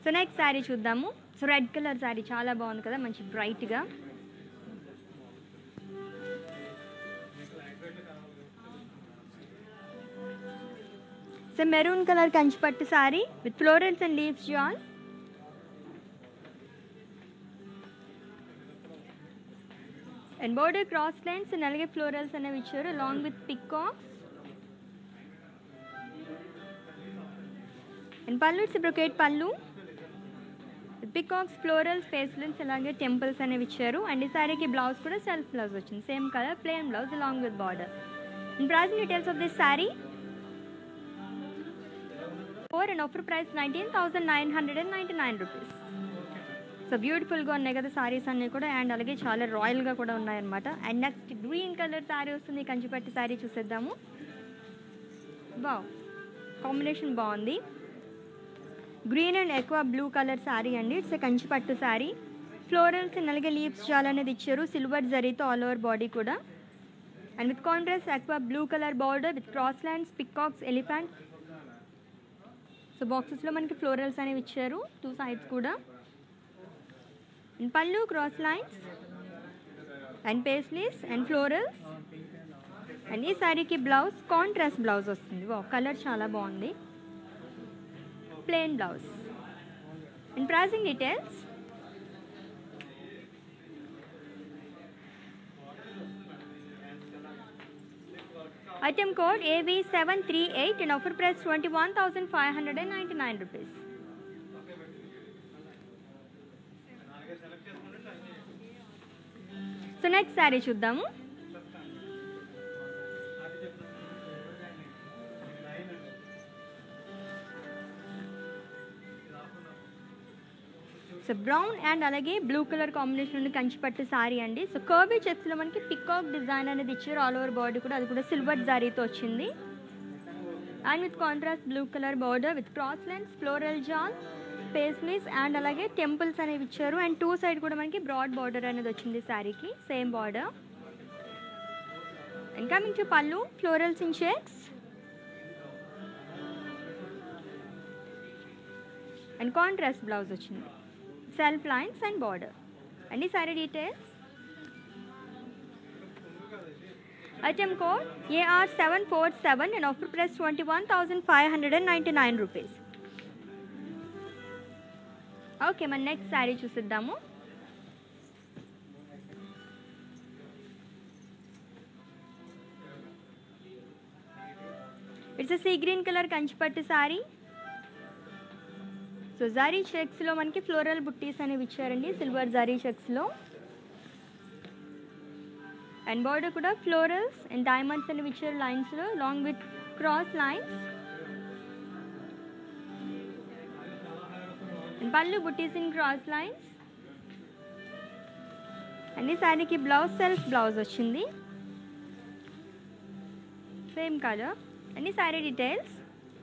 So next sari చూద్దాము so red colour sari చాలా బాగుంది కదా మంచి బ్రైట్గా so maroon colour Kanchipattu sari with florals and leaves జాన్ and border cross lines and అలాగే ఫ్లోరల్స్ అనేవి ఇచ్చారు along with peacocks and pallu it's brocade pallu peacocks florals paisleys అలాగే టెంపుల్స్ అనేవి ఇచ్చారు అండ్ ఈ శారీకి బ్లౌజ్ కూడా సెల్ఫ్ బ్లౌజ్ వచ్చింది same colour plain blouse along with border and price details of this sari for and offer price nineteen thousand nine hundred and ninety nine rupees so బ్యూటిఫుల్గా ఉన్నాయి కదా సారీస్ అన్నీ కూడా అండ్ అలాగే చాలా రాయల్గా కూడా ఉన్నాయన్నమాట and next green colour sari వస్తుంది కంచిపట్టి శారీ చూసేద్దాము బావ్ కాంబినేషన్ బాగుంది గ్రీన్ అండ్ ఎక్కువ బ్లూ కలర్ శారీ అండి it's Kanchipattu sari florals and అలాగే లీవ్స్ చాలా అనేది ఇచ్చారు సిల్వర్ జరీతో ఆల్ ఓవర్ బాడీ కూడా అండ్ విత్ కాంట్రాస్ట్ ఎక్కువ blue colour border with cross lines peacocks elephant so బాక్సెస్లో మనకి ఫ్లోరల్స్ అనేవి ఇచ్చారు టూ సైడ్స్ కూడా and pallu cross lines and paisleys and florals and ఈ శారీకి బ్లౌజ్ కాంట్రాస్ట్ బ్లౌజ్ వస్తుంది వా కలర్ చాలా బాగుంది plain blouse and pricing details item code A V seven three eight and offer price twenty one thousand five hundred and ninety nine rupees so next sari చూద్దాము so brown and అలాగే blue colour combination ఉండి కంచిపట్టు సారీ అండి so curvy చెక్స్లో మనకి peacock design అనేది ఇచ్చారు all over body కూడా అది కూడా సిల్వర్ జారీతో వచ్చింది and with contrast blue colour border with cross lines floral జాన్ పేస్లీస్ అండ్ అలాగే టెంపుల్స్ అనేవి ఇచ్చారు అండ్ టూ సైడ్ కూడా మనకి బ్రాడ్ బార్డర్ అనేది వచ్చింది శారీకి same border and coming to పళ్ళు florals in shakes and contrast blouse వచ్చింది self lines and border and ఈ sorry details item code AR seven four seven and offer price twenty one thousand five hundred and ninety nine rupees okay మన next sari చూసిద్దాము it's sea green colour Kanchipattu sari so జారీ చెక్స్లో మనకి floral buttis అనేవి ఇచ్చారండి silver జారీ చెక్స్లో and border కూడా florals and diamonds అనేవి ఇచ్చారు లైన్స్లో long with cross lines and పళ్ళు బుట్టీస్ ఇన్ క్రాస్ లైన్స్ అండ్ ఈ శారీకి బ్లౌజ్ సెల్ఫ్ బ్లౌజ్ వచ్చింది సేమ్ కలర్ అండ్ ఈ sari details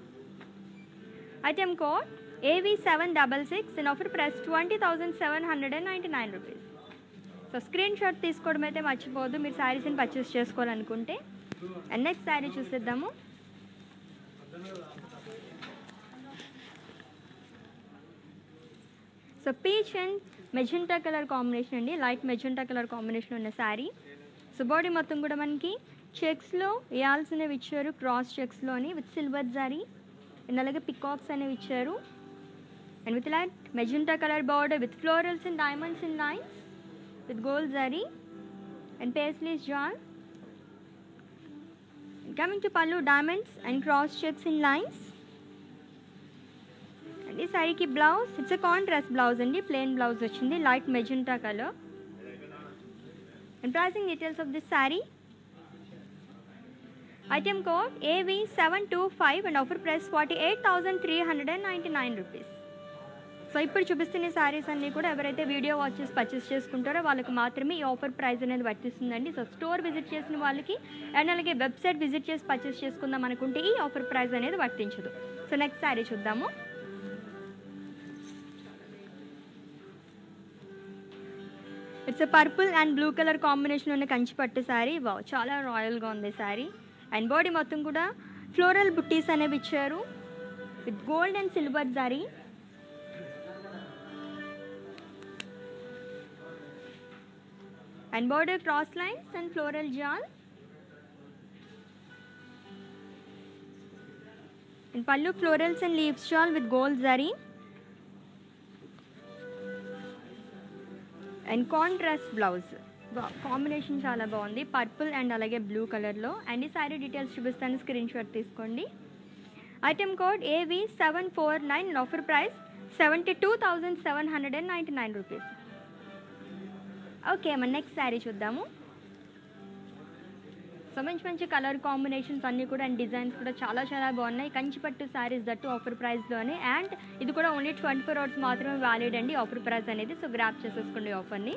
item code A V seven double six and offer price twenty thousand seven hundred and ninety nine rupees so screen shot తీసుకోవడం అయితే మర్చిపోవద్దు మీరు శారీస్ని purchase చేసుకోవాలనుకుంటే and next sari చూసేద్దాము so peach and magenta colour combination అండి light magenta colour combination ఉన్న sari so body మొత్తం కూడా మనకి చెక్స్లో యాల్స్ అనేవి ఇచ్చారు క్రాస్ చెక్స్లోని విత్ సిల్వర్ జారీ అండ్ అలాగే పికాక్స్ అనేవి ఇచ్చారు and with light magenta colour border with florals and diamonds and lines with gold zari and paisleys jaal coming to pallu diamonds and cross checks in lines and ఈ శారీకి blouse it's a contrast blouse అండి plain blouse వచ్చింది light magenta colour and pricing details of this sari item code A V seven two five and offer price forty eight thousand three hundred and ninety nine rupees so ఇప్పుడు చూపిస్తున్న శారీస్ అన్నీ కూడా ఎవరైతే video watch చేసి purchase చేసుకుంటారో వాళ్ళకి మాత్రమే ఈ ఆఫర్ ప్రైస్ అనేది వర్తిస్తుందండి సో స్టోర్ విజిట్ చేసిన వాళ్ళకి అండ్ అలాగే వెబ్సైట్ విజిట్ చేసి పర్చేస్ చేసుకుందాం అనుకుంటే ఈ ఆఫర్ ప్రైస్ అనేది వర్తించదు సో నెక్స్ట్ శారీ చూద్దాము it's purple and blue colour combination ఉన్న కంచిపట్టు శారీ వా చాలా రాయల్గా ఉంది శారీ అండ్ బాడీ మొత్తం కూడా ఫ్లోరల్ బుట్టీస్ అనేవి ఇచ్చారు with gold and silver zari and border cross lines and floral jaal and pallu florals and leaves jaal with gold zari and contrast blouse combination చాలా బాగుంది పర్పుల్ అండ్ అలాగే బ్లూ కలర్లో అండ్ ఈ శారీ డీటెయిల్స్ చూపిస్తాను స్క్రీన్ షాట్ తీసుకోండి item code A V seven four nine offer price seventy two thousand seven hundred and ninety nine rupees okay మన next sari చూద్దాము so మంచి మంచి కలర్ కాంబినేషన్స్ అన్నీ కూడా అండ్ డిజైన్స్ కూడా చాలా చాలా బాగున్నాయి కంచిపట్టు శారీస్ దట్టు ఆఫర్ ప్రైస్లోనే అండ్ ఇది కూడా ఓన్లీ ట్వంటీ ఫోర్ అవర్స్ మాత్రమే వ్యాలిడ్ అండి ఆఫర్ ప్రైస్ అనేది సో గ్రాప్ చేసేసుకోండి ఆఫర్ని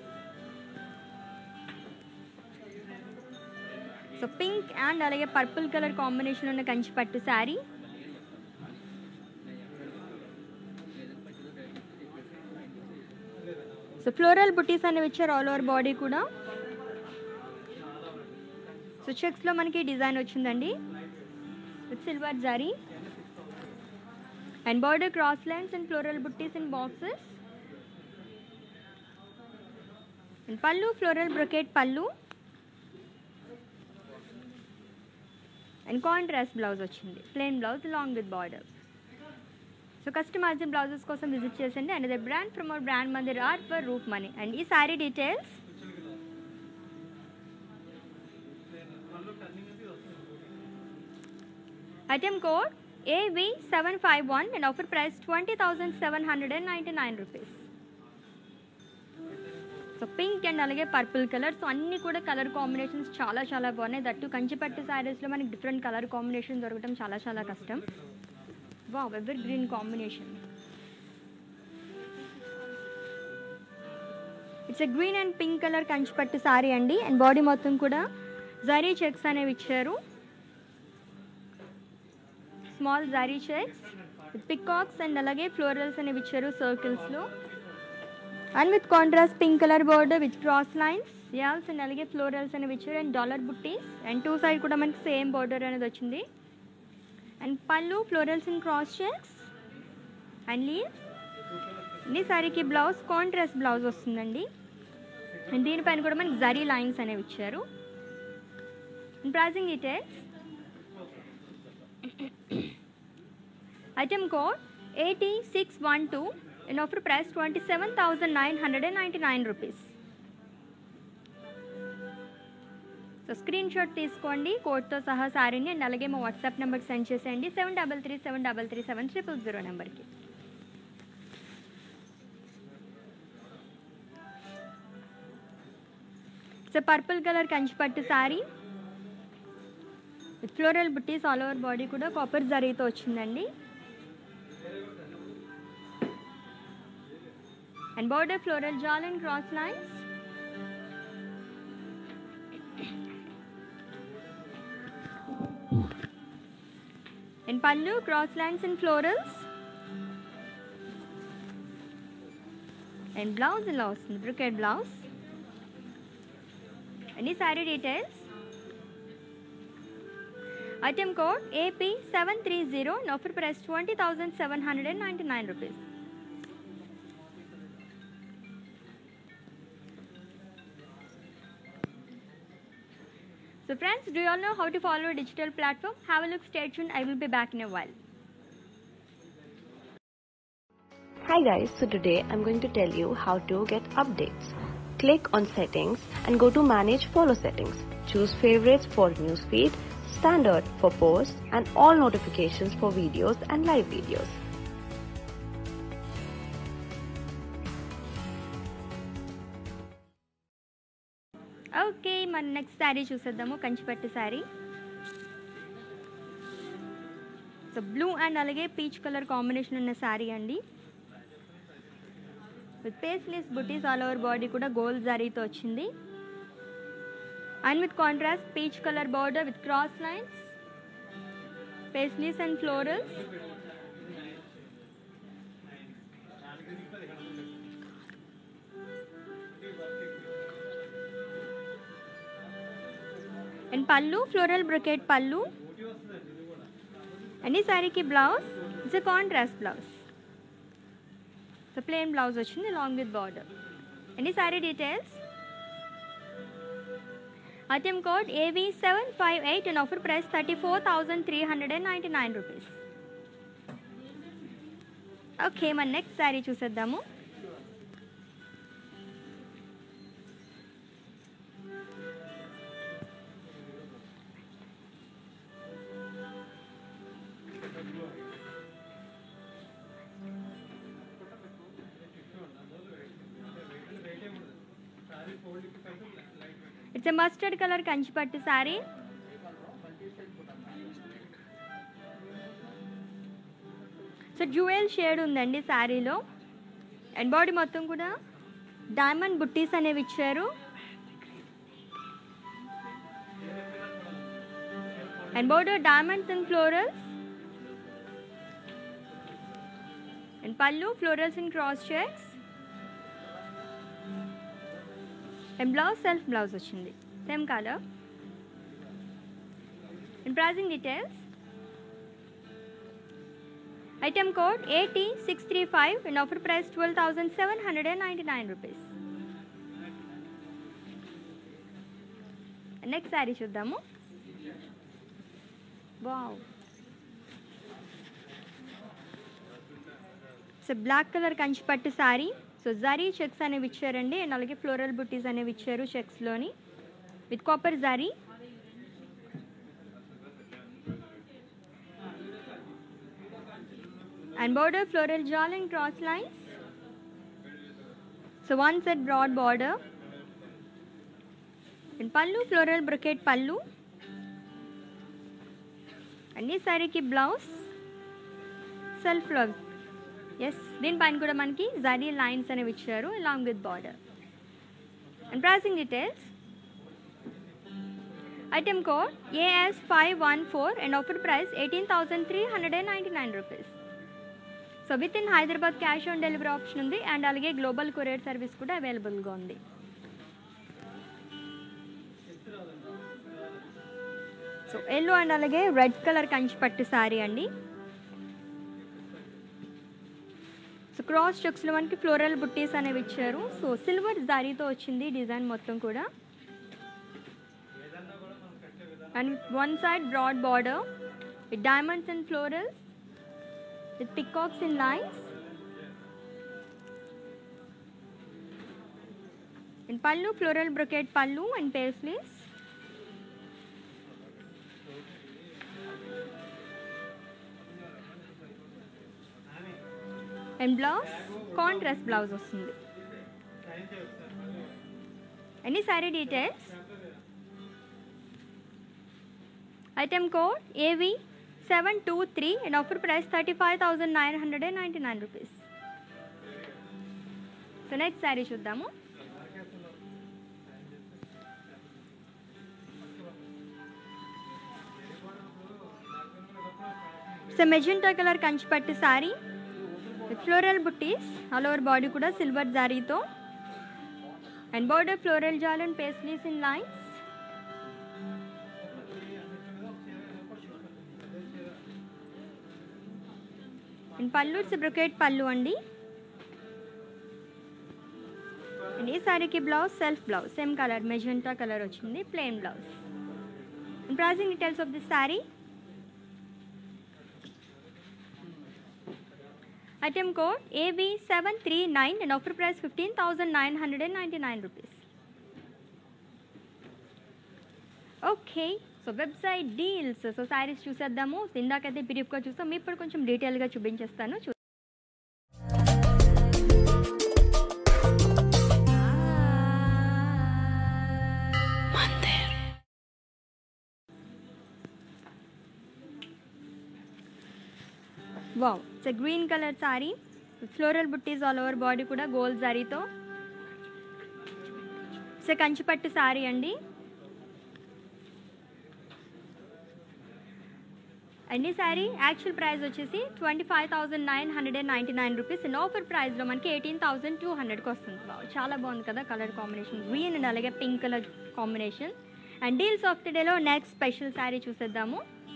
సో పింక్ అండ్ అలాగే పర్పుల్ కలర్ కాంబినేషన్ ఉన్న కంచిపట్టు శారీ సో ఫ్లోరల్ బుటీస్ అనేవి ఇచ్చారు ఆల్ ఓవర్ బాడీ కూడా సో చెక్స్లో మనకి డిజైన్ వచ్చిందండి with silver zari and border cross lines and floral buttis and boxes and pallu floral brocade pallu and contrast blouse వచ్చింది plain blouse long with border so customised blouses కోసం visit చేసండి and the brand from our brand Mandir are for రూప్ money and ఈ sari details item code A V seven five one and offer price twenty thousand seven hundred and ninety nine rupees so pink and అలాగే purple colour so అన్ని కూడా colour combinations చాలా చాలా బాగున్నాయి that కంచిపట్టు శారీస్లో మనకి డిఫరెంట్ కలర్ కాంబినేషన్ దొరకడం చాలా చాలా కష్టం wow evergreen combination it's a green and pink colour Kanchipattu sari అండి అండ్ బాడీ మొత్తం కూడా జరీ చెక్స్ అనేవి ఇచ్చారు small zari checks with peacocks and అలాగే ఫ్లోరల్స్ అనేవి ఇచ్చారు సర్కిల్స్లో and with contrast pink colour border with cross lines యాల్స్ అండ్ అలాగే ఫ్లోరల్స్ అనేవి ఇచ్చారు and dollar buttis and two side కూడా మనకి సేమ్ బోర్డర్ అనేది వచ్చింది and pallu florals and cross checks and leaves ఈ సారీకి బ్లౌజ్ కాంట్రాస్ట్ బ్లౌజ్ వస్తుందండి అండ్ దీనిపైన కూడా మనకి జరీ లైన్స్ అనేవి ఇచ్చారు and pricing details item code eighty six one two and offer price twenty seven thousand nine hundred and ninety nine rupees so screen shot తీసుకోండి కోడ్తో సహా సారీని అండ్ అలాగే మా వాట్సాప్ నెంబర్కి సెండ్ చేసేయండి seven double three seven double three seven triple zero నెంబర్కి so purple colour Kanchipattu sari with floral buttis all over body కూడా copper జరీతో వచ్చిందండి and border floral jaal and cross lines and pallu cross lines and florals and blouse ఇలా వస్తుంది brocade blouse and ఈ sari details item code A P seven three zero offer price twenty thousand seven hundred and ninety nine rupees So friends, do you all know how to follow a digital platform? Have a look, stay tuned. I will be back in a while. Hi guys, so today I'm going to tell you how to get updates. Click on settings and go to manage follow settings. Choose favorites for newsfeed, standard for posts and all notifications for videos and live videos. Okay మన next sari చూసేద్దాము Kanchipattu sari so blue and అలాగే peach colour combination ఉన్న శారీ అండి with paisleys buttis all over body కూడా gold జరీతో వచ్చింది and with contrast peach colour border with cross lines paisleys and florals and pallu floral brocade pallu and ఈ శారీకి blouse it's a contrast blouse so plain blouse వచ్చింది long with border and ఈ sari details item code A V seven five eight and offer price thirty four thousand three hundred and ninety nine rupees okay మన next sari చూసేద్దాము it's a mustard colour Kanchipattu sari so jewel shade ఉందండి శారీలో and body మొత్తం కూడా diamond buttis అనేవి ఇచ్చారు and border diamonds and florals and pallu florals and cross checks and blouse self blouse వచ్చింది same colour and pricing details item code eighty six three five and offer price twelve thousand seven hundred and ninety nine rupees next sari చూద్దాము wow so black colour Kanchi pattu sari so zari checks అనేవి ఇచ్చారండి and అలాగే floral buttis అనేవి ఇచ్చారు చెక్స్లోని with copper zari and border floral jewel and cross lines. So one set broad border. And pallu floral brocade pallu. అన్ని శారీకి blouse self blouse yes దీనిపైన కూడా మనకి జరీ లైన్స్ అనేవి ఇచ్చారు along with border and pricing details item code A S five one four and offer price eighteen thousand three hundred and ninety nine rupees so within Hyderabad cash on delivery option ఉంది and అలాగే global courier service కూడా అవైలబుల్గా ఉంది so yellow and అలాగే red colour Kanchi pattu sari అండి so cross చెక్స్లో మనకి floral buttis అనేవి ఇచ్చారు సో సిల్వర్ జారీతో వచ్చింది డిజైన్ మొత్తం కూడా and one side broad border with diamonds and florals with peacocks in lines. In pallu, floral brocade pallu and paisleys. And blouse contrast blouse వస్తుంది any sari details item code A V seven two three and offer price thirty five thousand nine hundred and ninety nine rupees so next sari చూద్దాము so magenta colour Kanchipattu sari floral buttis all over body కూడా silver జారీతో and border floral jaal and paisleys in lines and pallu it's brocade pallu అండి and ఈ శారీకి blouse self blouse same colour magenta colour వచ్చింది plain blouse and pricing details of this sari item code A B seven three nine and offer price fifteen thousand nine hundred and ninety nine rupees okay so website deals so saris చూసేద్దాము ఇందాకైతే బ్రీఫ్గా చూస్తాం మీ ఇప్పుడు కొంచెం డీటెయిల్గా చూపించేస్తాను చూ wow it's green colour sari floral buttis all over body కూడా గోల్డ్ సారీతో ఇట్స్ కంచిపట్టు సారీ అండి అండ్ ఈ శారీ యాక్చువల్ ప్రైస్ వచ్చేసి twenty five thousand nine hundred and ninety nine rupees and offer ప్రైస్లో మనకి ఎయిటీన్ థౌసండ్ టూ హండ్రెడ్కి వస్తుంది Wow, చాలా బాగుంది కదా కలర్ కాంబినేషన్ గ్రీన్ అండ్ అలాగే pink colour combination and deals of the డేలో నెక్స్ట్ స్పెషల్ శారీ చూసేద్దాము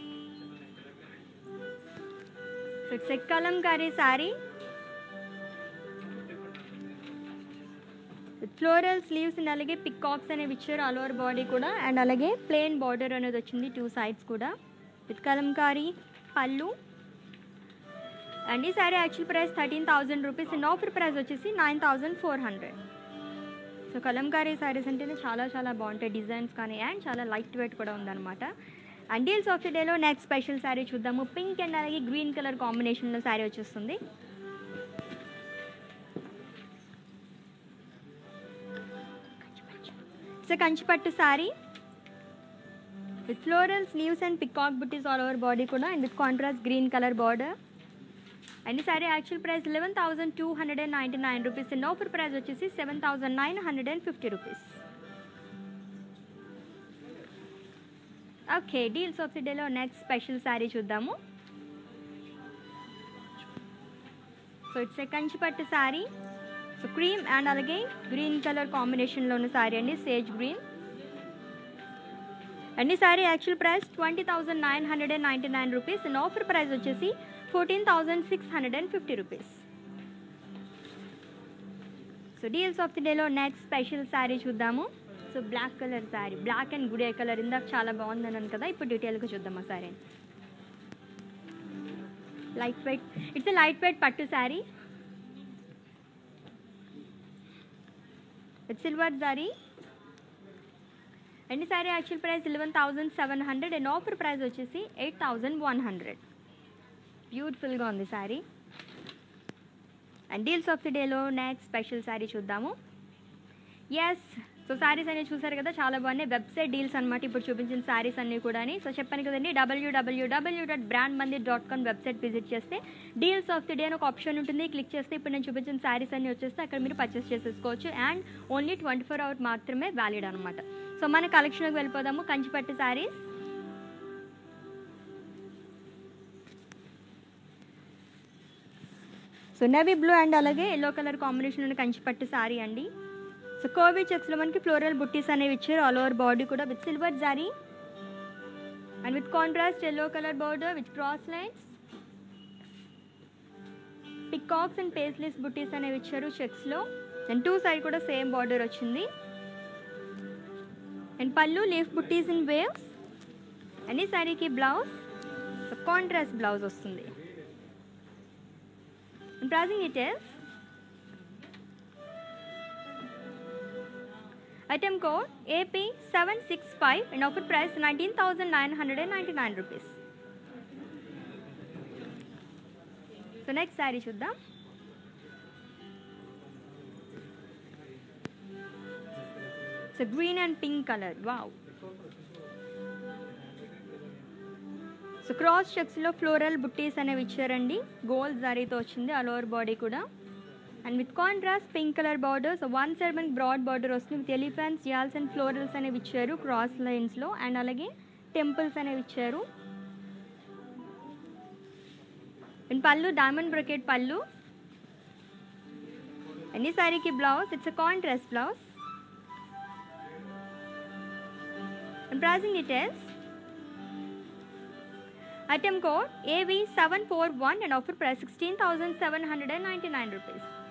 so it's a Kalamkari sari with floral sleeves and అలాగే పికాక్స్ అనేవి ఇచ్చారు ఆల్ ఓవర్ బాడీ కూడా అండ్ అలాగే ప్లెయిన్ బార్డర్ అనేది వచ్చింది టూ సైడ్స్ కూడా విత్ కలంకారీ పళ్ళు అండ్ ఈ sari actual price thirteen thousand rupees and offer price వచ్చేసి nine thousand four hundred so Kalamkari saris అంటేనే చాలా చాలా బాగుంటాయి డిజైన్స్ కానీ అండ్ చాలా లైట్ వెయిట్ కూడా ఉందన్నమాట అండ్ డీల్స్ ఆఫ్ ద డేలో నెక్స్ట్ స్పెషల్ శారీ చూద్దాము పింక్ అండ్ అలాగే గ్రీన్ కలర్ కాంబినేషన్లో శారీ వచ్చేస్తుంది so Kanchipattu sari with floral sleeves and peacock buttis all over body కూడా and with contrast green colour border and ఈ sari actual price eleven thousand two hundred and ninety nine rupees and offer price వచ్చేసి seven thousand nine hundred and fifty rupees okay deals of the డేలో next special sari చూద్దాము so it's a Kanchipattu sari so cream and అలాగే green colour కాంబినేషన్లో ఉన్న శారీ అండి sage green and ఈ sari actual price twenty thousand nine hundred and ninety nine rupees and offer price వచ్చేసి fourteen thousand six hundred and fifty rupees so deals of the డేలో next special sari చూద్దాము so black colour sari black and గుడే colour ఇందాక చాలా బాగుంది అన్నాను కదా ఇప్పుడు డీటెయిల్గా చూద్దాం ఆ sari light weight it's light weight pattu sari with silver sari and sari actual price eleven thousand seven hundred and offer price వచ్చేసి ఎయిట్ థౌజండ్ వన్ హండ్రెడ్ బ్యూటిఫుల్గా ఉంది sari and deals of the డేలో నెక్స్ట్ స్పెషల్ శారీ చూద్దాము ఎస్ సో శారీస్ అనేవి చూసారు కదా చాలా బాగున్నాయి వెబ్సైట్ డీల్స్ అనమాట ఇప్పుడు చూపించిన శారీస్ అన్నీ కూడా సో చెప్పాను కదండి W W W dot brand Mandir dot com website visit చేస్తే డీల్స్ ఆఫ్ ది డే అని ఒక ఆప్షన్ ఉంటుంది క్లిక్ చేస్తే ఇప్పుడు నేను చూపించిన శారీస్ అన్నీ వచ్చేస్తే అక్కడ మీరు పర్చేస్ చేసేసుకోవచ్చు and only twenty four hour మాత్రమే వ్యాలిడ్ అనమాట సో మన కలెక్షన్కి వెళ్ళిపోదాము Kanchipattu saris so navy blue and అలాగే ఎల్లో కలర్ కాంబినేషన్ ఉన్న కంచిపట్టు శారీ అండి సో కోవి చెక్స్లో మనకి ఫ్లోరల్ బుట్టీస్ అనేవి ఇచ్చారు ఆల్ ఓవర్ బాడీ కూడా with silver zari and with contrast yellow colour border with cross lines peacocks and paisleys buttis అనేవి ఇచ్చారు చెక్స్లో అండ్ టూ సైడ్ కూడా సేమ్ బార్డర్ వచ్చింది and pallu leaf buttis in waves and ఈ శారీకి బ్లౌజ్ కాంట్రాస్ట్ బ్లౌజ్ వస్తుంది And pricing details. Item code AP765 and offer price 19,999 rupees. So next saree చూద్దాం so green and pink colour wow so cross చెక్స్లో floral buttis అనేవి ఇచ్చారండి gold జరీతో వచ్చింది all over body కూడా and with contrast pink colour border so one side మనకి broad border వస్తుంది with elephants యాల్స్ అండ్ ఫ్లోరల్స్ అనేవి ఇచ్చారు క్రాస్ లైన్స్లో అండ్ అలాగే టెంపుల్స్ అనేవి ఇచ్చారు అండ్ పళ్ళు డైమండ్ బ్రొకెట్ పళ్ళు అండ్ ఈ సారీకి blouse it's a contrast blouse and pricing details Item code AV741 and offer price 16,799 rupees.